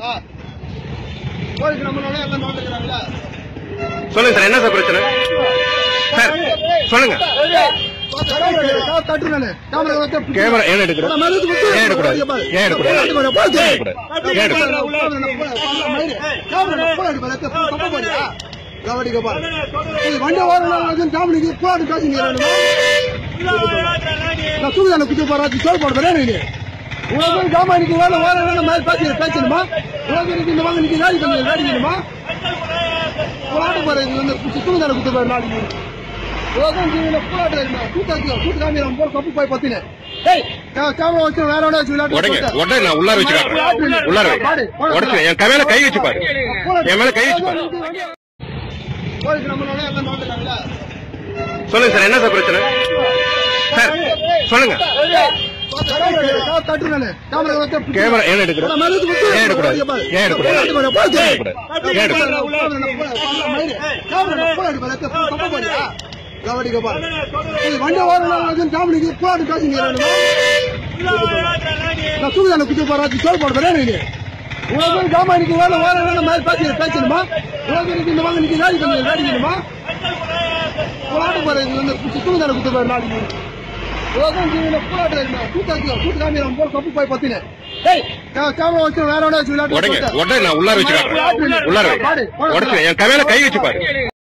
police நம்மளால எல்லாம் நோண்டுக்கிறாங்களா சொல்லுங்க சார் என்ன சார் பிரச்சனை சார் சொல்லுங்க தட்டு நானு கேமரா வச்சு கேமரா ஏன் எடுக்கணும் ஏன் எடுக்கூடாது ஏன் எடுக்கூடாது ஏன் எடுக்கூடாது ஏன் எடுக்கூடாது வண்டி ஓரம் ஃபேமிலிக்கு போராட்டம் காசுங்க நான் சூழ்நிலை குத்து போறாச்சு சோல் போட வரேன் நீங்க உங்களை ஜாமா இன்னைக்கு வேலை வேலை வேலை மாதிரி பேசி பேசணுமா உலகம் இந்த வாங்க இன்னைக்கு ராடி பண்ணி ராடிக்கணுமா போராட்டம் போறது இது வந்து சூழ்நிலை குத்து போற நாளைக்கு உலகம் ஜீவில போராட்டம் கூட்டாச்சு கூட்டு காமி நம்ம போற கப்பு போய் பத்தினேன் ஏய் கேமரா வச்சு வேற ஒன்று வச்சு உடங்க விளையாட்டு உடனே நான் உள்ளார வச்சு காட்டுறேன் உள்ளார வை உடச்சு என் கமையில கை வச்சு பாரு என் மேல கை வச்சு பாரு போலீஸ் நம்மளால எல்லாம் நோண்டுக்கிறாங்களா சொல்லுங்க சார் என்ன சார் பிரச்சனை சார் சொல்லுங்க தட்டு நானு கேமரா வச்சு கேமரா ஏன் எடுக்கணும் ஏன் எடுக்கூடாது ஏன் எடுக்கூடாது ஏன் எடுக்கூடாது ஏன் எடுக்கூடாது வண்டி ஓரம் ஃபேமிலிக்கு போராட்டம் காசுங்க நான் சூழ்நிலை குத்து போறாச்சு சோல் போட வரேன் நீங்க உங்களை ஜாமா இன்னைக்கு வேலை வேலை வேலை மாதிரி பேசி பேசணுமா உலகம் இந்த வாங்க இன்னைக்கு ராடி பண்ணி ராடிக்கணுமா போராட்டம் போறது இது வந்து சூழ்நிலை குத்து போற நாளைக்கு உலகம் ஜீவில போராட்டம் கூட்டாச்சு கூட்டு காமி நம்ம போற கப்பு போய் பத்தினேன் ஏய் கேமரா வச்சு வேற ஒன்று வச்சு உடங்க விளையாட்டு உடனே நான் உள்ளார வச்சு காட்டுறேன் உள்ளார வை உடச்சு என் கமையில கை வச்சு பாரு